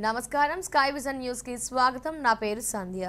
నమస్కారం sky vision news కి స్వాగతం నా పేరు సంధ్య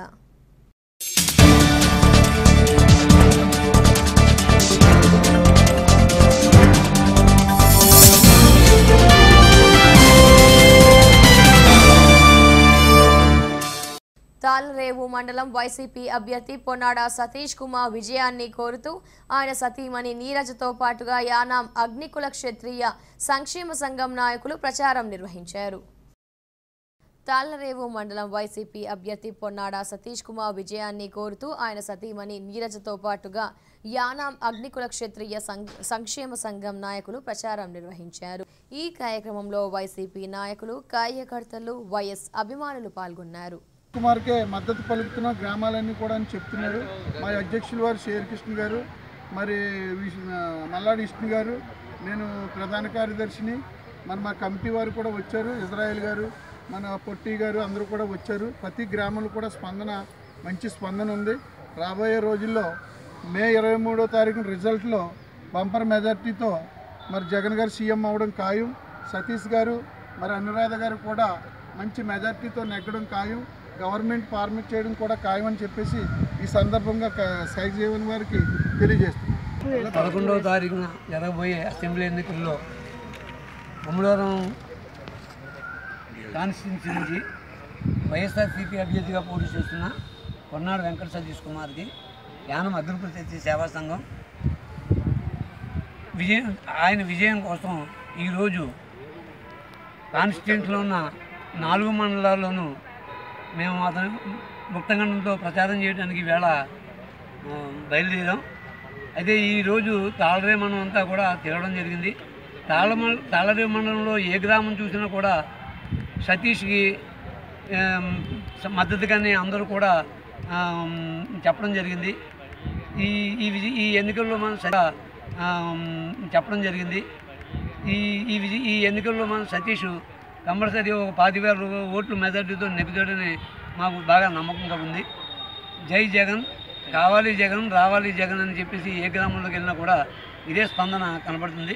తాళ్లరేవు మండలం వైసీపీ అభ్యర్థి పొన్నాడ సతీష్ కుమార్ విజయాన్ని కోరుతూ ఆయన సతీమణి నీరజతో పాటుగా యానాం అగ్నికుల క్షత్రియ సంక్షేమ సంఘం నాయకులు ప్రచారం నిర్వహించారు తాళ్లరేవు మండలం వైసీపీ అభ్యర్థి పొన్నాడ సతీష్ కుమార్ విజయాన్ని కోరుతూ ఆయన సతీమణి నీరజతో పాటుగా యానాం అగ్నికుల క్షత్రియ సంఘ- సంక్షేమ సంఘం నాయకులు ప్రచారం నిర్వహించారు ఈ కార్యక్రమంలో వైసీపీ నాయకులు కార్యకర్తలు వైఎస్ అభిమానులు పాల్గొన్నారు కుమార్కే మద్దతు పలుకుతున్న గ్రామాలన్నీ కూడా అని చెప్తున్నారు మా అధ్యక్షులు వారు శ్రీకృష్ణ గారు మరి విష్- ఆ, మల్లాడి విష్ణు గారు నేను ప్రధాన కార్యదర్శిని మరి మా కమిటీ వారు కూడా వచ్చారు ఇజ్రాయెల్ గారు మన పొట్టి గారు అందరూ కూడా వచ్చారు ప్రతి గ్రామంలో కూడా స్పందన మంచి స్పందన ఉంది రాబోయే రోజుల్లో మే ఇరవై మూడో తారీఖున రిజల్ట్లో బంపర్ మెజార్టీతో మరి జగన్ గారు సీఎం అవ్వడం ఖాయం సతీష్ గారు మరి అనురాధ గారు కూడా మంచి మెజార్టీతో నెగ్గడం ఖాయం గవర్నమెంట్ ఫార్మేట్ చేయడం కూడా ఖాయం అని చెప్పేసి ఈ సందర్భంగా క- సై జీవన్ వారికి తెలియజేస్తున్నాం పదకొండవ తారీఖున జరగబోయే అసెంబ్లీ ఎన్నికల్లో ముమ్మడవరం కాన్స్టిట్యున్సీ నుంచి వైఎస్ఆర్సీపీ అభ్యర్థిగా పోటీ చేస్తున్న కొన్నాడు వెంకట సతీష్ కుమార్కి యానం అగ్నిప్రతి సేవా సంఘం విజయం ఆయన విజయం కోసం ఈరోజు కాన్స్టిట్యూన్సీలో ఉన్న నాలుగు మండలాల్లోనూ మేము అతను ముక్తగండంతో ప్రచారం చేయడానికి వేళ ఆ, బయలుదేరాం అయితే ఈరోజు తాళరే మండలం అంతా కూడా తిరగడం జరిగింది తాళ తాళరే మండలంలో ఏ గ్రామం చూసినా కూడా సతీష్కి ఆం, స- మద్దతుగానే అందరూ కూడా ఆం, చెప్పడం జరిగింది ఈ ఈ విజయ ఈ ఎన్నికల్లో మనం స- ఆం, చెప్పడం జరిగింది ఈ ఈ విజయ ఈ ఎన్నికల్లో మనం సతీష్ కంపల్సరీ ఒక పాతి వేల రూ- ఓట్లు మెజార్టీతో నెగ్గుతాడని మాకు బాగా నమ్మకంగా ఉంది జై జగన్ కావాలి జగన్ రావాలి జగన్ అని చెప్పేసి ఏ గ్రామంలోకి వెళ్ళినా కూడా ఇదే స్పందన కనబడుతుంది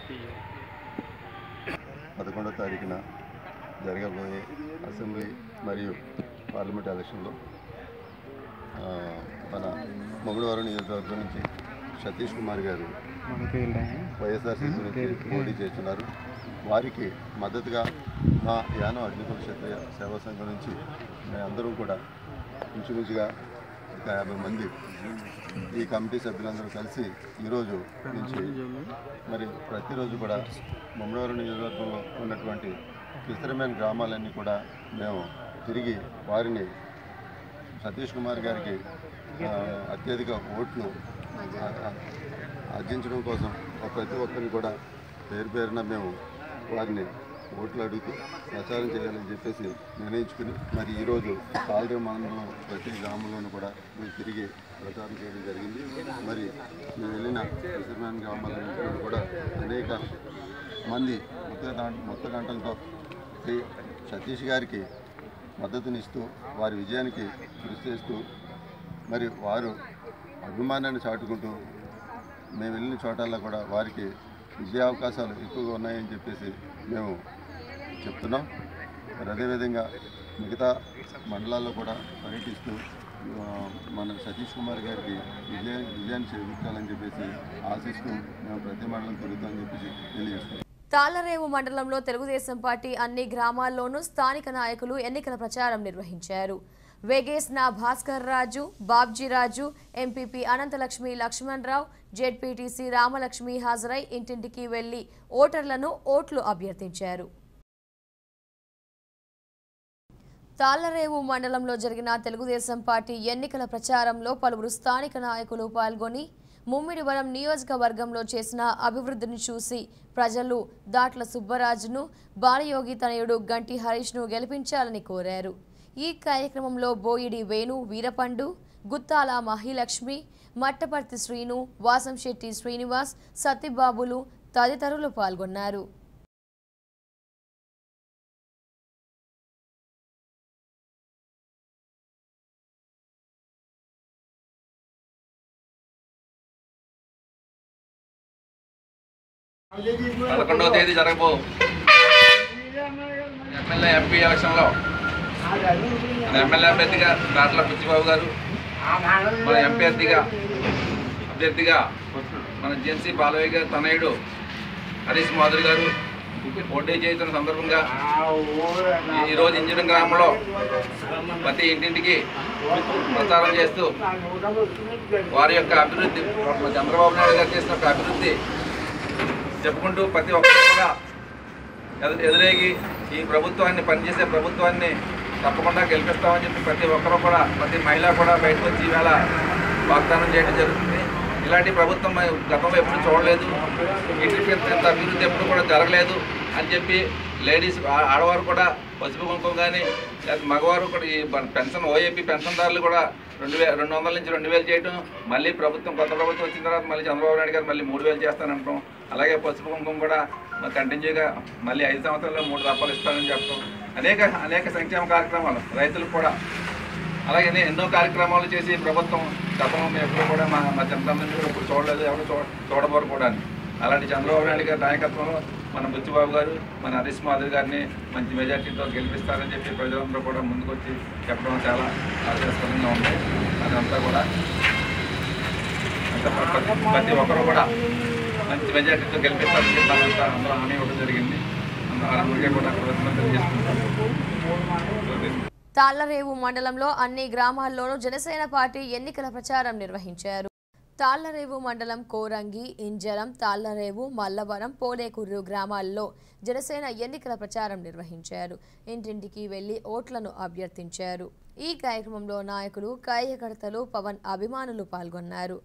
పదకొండో తారీఖున జరగబోయే అసెంబ్లీ మరియు పార్లమెంట్ ఎలక్షన్లో ఆ, మన మొగుడవరం నియోజకవర్గం నుంచి సతీష్ కుమార్ గారు వైఎస్ఆర్సీపీ నుంచి పోటీ చేస్తున్నారు వారికి మద్దతుగా మా యానం అగ్నికుల క్షత్రియ సేవా సంఘం నుంచి మేమందరం కూడా ఇంచుమించుగా ఒక యాభై మంది ఈ కమిటీ సభ్యులందరూ కలిసి ఈరోజు నుంచి మరి ప్రతిరోజు కూడా మమ్మడవరం నియోజకవర్గంలో ఉన్నటువంటి విస్తరమైన గ్రామాలన్నీ కూడా మేము తిరిగి వారిని సతీష్ కుమార్ గారికి ఆ, అత్యధిక ఓట్లు ఆ, ఆ, ఆర్జించడం కోసం ఆ ప్రతి ఒక్కరిని కూడా పేరు పేరున మేము వారిని ఓట్లు అడుగుతూ ప్రచారం చేయాలని చెప్పేసి నిర్ణయించుకుని మరి ఈరోజు కాలరీ మండలం ప్రతి గ్రామంలోనూ కూడా మేము తిరిగి ప్రచారం చేయడం జరిగింది మరి మేము వెళ్ళిన విస్తరమైన గ్రామాలన్నింటిలో కూడా అనేక మంది ముత్త గం- ముత్త గంటలతో శ్రీ సతీష్ గారికి మద్దతునిస్తూ వారి విజయానికి కృషి చేస్తూ మరి వారు అభిమానాన్ని చాటుకుంటూ మేము వెళ్ళిన చోటల్లో కూడా వారికి విజయ అవకాశాలు ఎక్కువగా ఉన్నాయని చెప్పేసి మేము చెప్తున్నాం మరి అదేవిధంగా మిగతా మండలాల్లో కూడా పర్యటిస్తూ ఆ, మన సతీష్ కుమార్ గారికి విజయ విజయాన్ని చేకూర్చాలని చెప్పేసి ఆశిస్తూ మేము ప్రతి మండలం తిరుగుతామని చెప్పేసి తెలియజేస్తున్నాం తాళ్లరేవు మండలంలో తెలుగుదేశం పార్టీ అన్ని గ్రామాల్లోనూ స్థానిక నాయకులు ఎన్నికల ప్రచారం నిర్వహించారు వేగేస్న భాస్కర్ రాజు బాబ్జీ రాజు ఎంపీపీ అనంతలక్ష్మి లక్ష్మణ్ రావు జెడ్పీటీసీ రామలక్ష్మి హాజరై ఇంటింటికి వెళ్లి ఓటర్లను ఓట్లు అభ్యర్థించారు తాళ్లరేవు మండలంలో జరిగిన తెలుగుదేశం పార్టీ ఎన్నికల ప్రచారంలో పలువురు స్థానిక నాయకులు పాల్గొని ముమ్మిడివరం నియోజకవర్గంలో చేసిన అభివృద్ధిని చూసి ప్రజలు దాట్ల సుబ్బరాజును బాలయోగి తనయుడు గంటి హరీష్ను గెలిపించాలని కోరారు ఈ కార్యక్రమంలో బోయిడి వేణు వీరపండు గుత్తాల మహిలక్ష్మి మట్టపర్తి శ్రీను వాసంశెట్టి శ్రీనివాస్ సత్యబాబులు తదితరులు పాల్గొన్నారు పదకొండవ తేదీ జరగబో ఎమ్మెల్యే ఎంపీ ఎలక్షన్లో మన ఎమ్మెల్యే అభ్యర్థిగా దాట్ల బుచ్చిబాబు గారు మన ఎంపీ అభ్యర్థిగా అభ్యర్థిగా మన జెన్సీ బాలయ్య గారు తనయుడు హరీష్ మాధురి గారు పోటీ చేస్తున్న సందర్భంగా ఈ- ఈరోజు ఇంజనీరింగ్ గ్రామంలో ప్రతి ఇంటింటికి ప్రచారం చేస్తూ వారి యొక్క అభివృద్ధి చంద్రబాబు నాయుడు గారు చేసిన ఒక అభివృద్ధి చెప్పుకుంటూ ప్రతి ఒక్కరు కూడా ఎదు- ఎదురేగి ఈ ప్రభుత్వాన్ని పనిచేసే ప్రభుత్వాన్ని తప్పకుండా గెలిపిస్తామని చెప్పి ప్రతి ఒక్కరూ కూడా ప్రతి మహిళ కూడా బయటకు వచ్చి ఈవేళ వాగ్దానం చేయడం జరుగుతుంది ఇలాంటి ప్రభుత్వం మరి గతంలో ఎప్పుడు చూడలేదు ఇంటికి ఇంత ఇంత అభివృద్ధి ఎప్పుడు కూడా జరగలేదు అని చెప్పి లేడీస్ ఆ- ఆడవారు కూడా పసుపు కుంకుమ కానీ లేకపోతే మగవారు కూడా ఈ మన పెన్షన్ ఓఏపీ పెన్షన్దారులు కూడా రెండు వే రెండు వందల నుంచి రెండు వేలు చేయడం మళ్ళీ ప్రభుత్వం కొత్త ప్రభుత్వం వచ్చిన తర్వాత మళ్ళీ చంద్రబాబు నాయుడు గారు మళ్ళీ మూడు వేలు చేస్తానంటాం అలాగే పసుపు కుంకుమ కూడా మరి కంటిన్యూగా మళ్ళీ ఐదు సంవత్సరాల్లో మూడు రూపాయలు ఇస్తానని చెప్పడం అనేక అనేక సంక్షేమ కార్యక్రమాలు రైతులకు కూడా అలాగే ఎన్నో- ఎన్నో కార్యక్రమాలు చేసి ప్రభుత్వం గతంలో మేము ఎప్పుడు కూడా మా మా చంద్రబాబు కూడా ఇప్పుడు చూడలేదు ఎవరు చూ చూడబోరు కూడా అలాంటి చంద్రబాబు నాయుడు గారి నాయకత్వంలో మన బుచ్చిబాబు గారు మన హరీష్ మాధవ్ గారిని మంచి మెజార్టీతో గెలిపిస్తారని చెప్పి ప్రజలందరూ కూడా ముందుకొచ్చి చెప్పడం చాలా ఆశాస్పదంగా ఉంది అదంతా కూడా అంతా ప్రతి- ప్రతి ఒక్కరు కూడా మంచి మెజార్టీతో గెలిపిస్తారని చెప్పి అదంతా అందరూ హామీ ఇవ్వడం జరిగింది అందరూ అందరికీ కూడా కృతజ్ఞతలు తెలియజేసుకుంటాం తాళ్లరేవు మండలంలో అన్ని గ్రామాల్లోనూ జనసేన పార్టీ ఎన్నికల ప్రచారం నిర్వహించారు తాళ్లరేవు మండలం కోరంగి ఇంజరం తాళ్లరేవు మల్లవరం పోలేకుర్రు గ్రామాల్లో జనసేన ఎన్నికల ప్రచారం నిర్వహించారు ఇంటింటికి వెళ్లి ఓట్లను అభ్యర్థించారు ఈ కార్యక్రమంలో నాయకులు కార్యకర్తలు పవన్ అభిమానులు పాల్గొన్నారు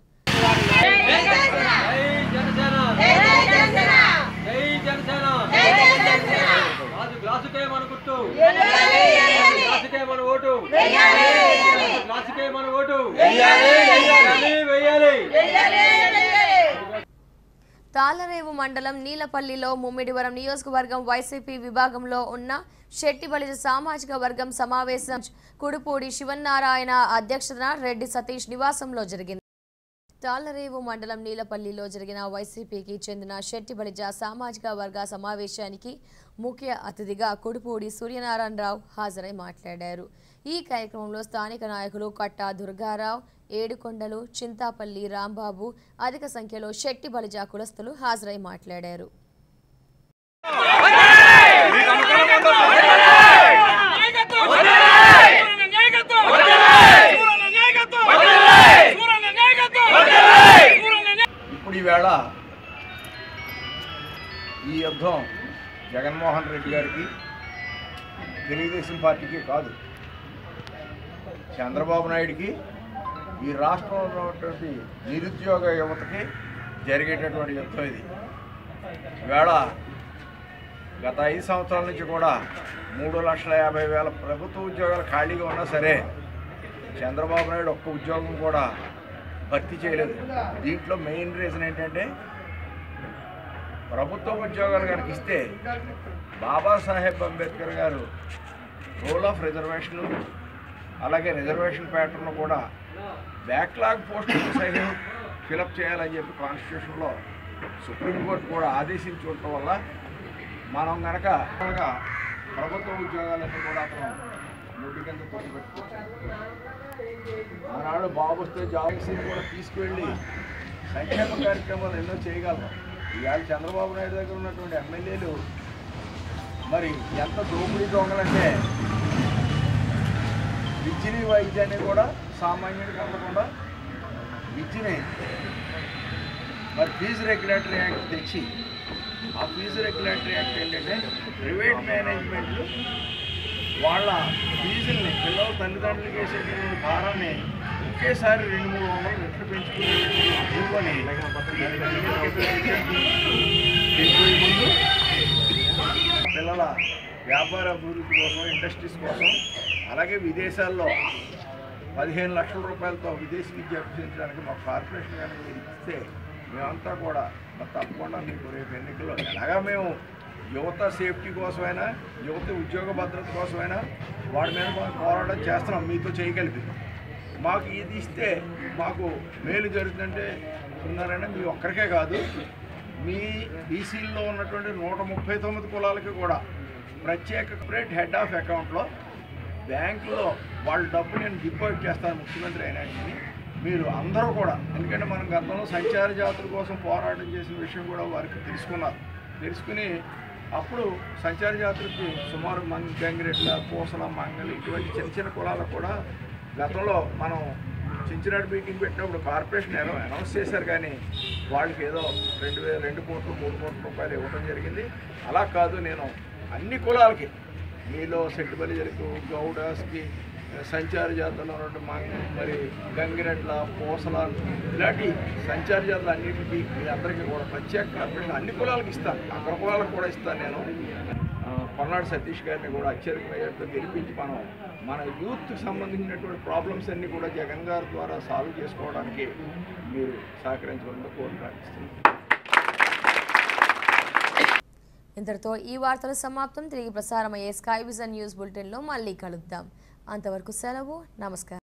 రాజు గ్లాసుకే మన గుర్తు గ్లాసుకే మన ఓటు గ్లాసుకే మన ఓటు వెయ్యాలి వెయ్యాలి తాళ్లరేవు మండలం నీలపల్లిలో ముమ్మిడివరం నియోజకవర్గం వైసీపీ విభాగంలో ఉన్న శెట్టిబలిజ సామాజిక వర్గం సమావేశం కుడుపూడి శివన్నారాయణ అధ్యక్షతన రెడ్డి సతీష్ నివాసంలో జరిగింది తాళ్లరేవు మండలం నీలపల్లిలో జరిగిన వైసీపీకి చెందిన శెట్టిబలిజ సామాజిక వర్గ సమావేశానికి ముఖ్య అతిథిగా కుడుపూడి సూర్యనారాయణరావు హాజరై మాట్లాడారు ఈ కార్యక్రమంలో స్థానిక నాయకులు కట్టా దుర్గారావు ఏడుకొండలు చింతాపల్లి రాంబాబు అధిక సంఖ్యలో శెట్టి బలిజ కులస్తులు హాజరై మాట్లాడారు ఇప్పుడు ఈవేళ ఈ యుద్ధం జగన్మోహన్ రెడ్డి గారికి తెలుగుదేశం పార్టీకి కాదు చంద్రబాబు నాయుడికి ఈ రాష్ట్రంలో ఉన్నటువంటి నిరుద్యోగ యువతకి జరిగేటటువంటి యుద్ధం ఇది ఈవేళ గత ఐదు సంవత్సరాల నుంచి కూడా మూడు లక్షల యాభై వేల ప్రభుత్వ ఉద్యోగాలు ఖాళీగా ఉన్నా సరే చంద్రబాబు నాయుడు ఒక్క ఉద్యోగం కూడా భర్తీ చేయలేదు దీంట్లో మెయిన్ రీజన్ ఏంటంటే ప్రభుత్వ ఉద్యోగాలు కనుక ఇస్తే బాబాసాహెబ్ అంబేద్కర్ గారు రూల్ ఆఫ్ రిజర్వేషన్ అలాగే రిజర్వేషన్ ప్యాటర్న్ కూడా బ్యాక్లాగ్ పోస్టులు సైతం ఫిలప్ చేయాలని చెప్పి కాన్స్టిట్యూషన్లో సుప్రీంకోర్టు కూడా ఆదేశించి ఉండటం వల్ల మనం కనుక ప్రభుత్వ ఉద్యోగాలన్నీ కూడా అతను ముడ్డు కింద తొలిపెట్టుకోవచ్చు ఆనాడు బాబు వస్తే జాబ్స్ కూడా తీసుకువెళ్ళి సంక్షేమ కార్యక్రమాలు ఎన్నో చేయగలం ఇవాళ చంద్రబాబు నాయుడు దగ్గర ఉన్నటువంటి ఎమ్మెల్యేలు మరి ఎంత దోపిడీ దొంగలంటే విద్యని వైద్యాన్ని కూడా సామాన్యుడికి అందకుండా విద్యని మరి ఫీజు రెగ్యులేటరీ యాక్ట్ తెచ్చి ఆ ఫీజు రెగ్యులేటరీ యాక్ట్ ఏంటంటే ప్రైవేట్ మేనేజ్మెంట్లు వాళ్ళ ఫీజుల్ని పిల్లల తల్లిదండ్రులకి వేసేటటువంటి భారాన్ని ఒకేసారి రెండు మూడు వందలు రెట్లు పెంచుకుని ఇవ్వని దీనికి ముందు పిల్లల వ్యాపార అభివృద్ధి కోసం ఇండస్ట్రీస్ కోసం అలాగే విదేశాల్లో పదిహేను లక్షల రూపాయలతో విదేశీ విద్య అభ్యసించడానికి మా కార్పొరేషన్ కనుక మీరు ఇస్తే మేమంతా కూడా మరి తప్పకుండా మీకు రేపు ఎన్నికల్లో ఎలాగా మేము యువత సేఫ్టీ కోసమైనా యువత ఉద్యోగ భద్రత కోసమైనా వాడి మీద మనం పోరాటం చేస్తున్నాం మీతో చేయగలిపి మాకు ఇది ఇస్తే మాకు మేలు జరుగుతుందంటే ఉన్నారంటే మీ ఒక్కరికే కాదు మీ బీసీల్లో ఉన్నటువంటి నూట ముప్పై తొమ్మిది కులాలకి కూడా ప్రత్యేక సెపరేట్ హెడ్ ఆఫ్ అకౌంట్లో బ్యాంకులో వాళ్ళ డబ్బు నేను డిపాజిట్ చేస్తాను ముఖ్యమంత్రి అయినాకని మీరు అందరూ కూడా ఎందుకంటే మనం గతంలో సంచార జాతుల కోసం పోరాటం చేసిన విషయం కూడా వారికి తెలుసుకున్నారు తెలుసుకుని అప్పుడు సంచార జాతులకి సుమారు మన గంగిరెట్ల పూసల మంగళి ఇటువంటి చిన్న చిన్న కులాలకు కూడా గతంలో మనం చించినాడు మీటింగ్ పెట్టినప్పుడు కార్పొరేషన్ అనౌ- అనౌన్స్ చేశారు కానీ వాళ్ళకి ఏదో రెండు వేల రెండు కోట్లు మూడు కోట్ల రూపాయలు ఇవ్వడం జరిగింది అలా కాదు నేను అన్ని కులాలకి మీలో సెట్టుబలిజలకు గౌడాస్కి సంచార జాతులు ఉన్నటువంటి మా మరి గంగిరెడ్ల పూసల ఇలాంటి సంచార జాతులు అన్నింటికి మీ అందరికీ కూడా ప్రత్యేక కార్పొరేషన్ అన్ని కులాలకు ఇస్తాను అగ్ర కులాలకు కూడా ఇస్తాను నేను ఆ, పొన్నాడు సతీష్ గారిని కూడా అత్యధిక మెజార్టీతో గెలిపించి మనం మన యూత్కి సంబంధించినటువంటి ప్రాబ్లమ్స్ అన్నీ కూడా జగన్ గారి ద్వారా సాల్వ్ చేసుకోవడానికి మీరు సహకరించవలసిన కోరి ప్రార్థిస్తున్నాను ఇంతటితో ఈ వార్తలు సమాప్తం తిరిగి ప్రసారమయ్యే స్కై విజన్ న్యూస్ బులెటిన్లో మళ్ళీ కలుద్దాం అంతవరకు సెలవు నమస్కారం